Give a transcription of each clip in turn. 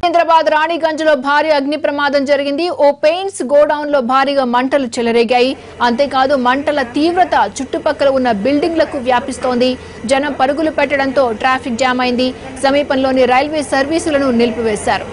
హైదరాబాద్ రాణిగంజ్ లో భారీ అగ్ని ప్రమాదం జరిగింది ఓ పెయింట్స్ గోడౌన్ లో భారీగా మంటలు చెలరేగాయి అంతేకాదు మంటల తీవ్రత చుట్టుపక్కల ఉన్న బిల్డింగ్లకు వ్యాపిస్తోంది జనం పరుగులు పెట్టడంతో ట్రాఫిక్ జామ్ అయింది సమీపంలోని రైల్వే సర్వీసులను నిలిపివేశారు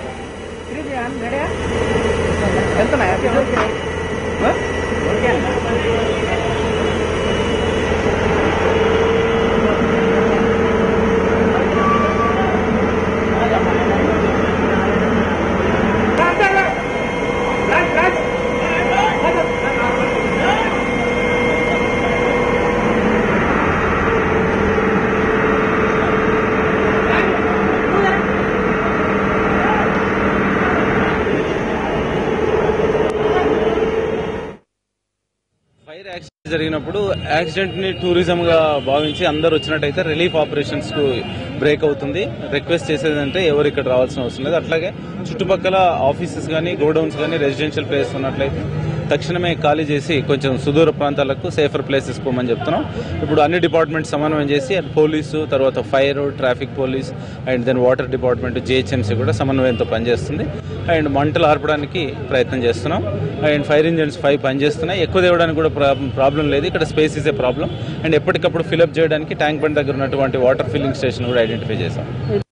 ఫైర్ యాక్సిడెంట్ జరిగినప్పుడు యాక్సిడెంట్ ని టూరిజం గా భావించి అందరు వచ్చినట్టయితే రిలీఫ్ ఆపరేషన్స్ కు బ్రేక్ అవుతుంది రిక్వెస్ట్ చేసేది అంటే ఎవరు ఇక్కడ రావాల్సిన అవసరం లేదు అట్లాగే చుట్టుపక్కల ఆఫీసెస్ కానీ గోడౌన్స్ కానీ రెసిడెన్షియల్ ప్లేస్ ఉన్నట్లయితే తక్షణమే ఖాళీ చేసి కొంచెం సుదూర ప్రాంతాలకు సేఫర్ ప్లేసెస్ పోమని చెప్తున్నాం ఇప్పుడు అన్ని డిపార్ట్మెంట్స్ సమన్వయం చేసి అటు పోలీసు తర్వాత fire traffic police and then water department GHMC కూడా సమన్వయంతో పనిచేస్తుంది అండ్ మంటలు ఆర్పడానికి ప్రయత్నం చేస్తున్నాం అండ్ ఫైర్ ఇంజన్స్ ఫైవ్ పనిచేస్తున్నాయి ఎక్కువ తేవడానికి కూడా ప్రాబ్లం లేదు ఇక్కడ space is a problem and ఎప్పటికప్పుడు ఫిల్అప్ చేయడానికి ట్యాంక్ బండ్ దగ్గర ఉన్నటువంటి వాటర్ ఫిల్లింగ్ స్టేషన్ కూడా ఐడెంటిఫై చేశాం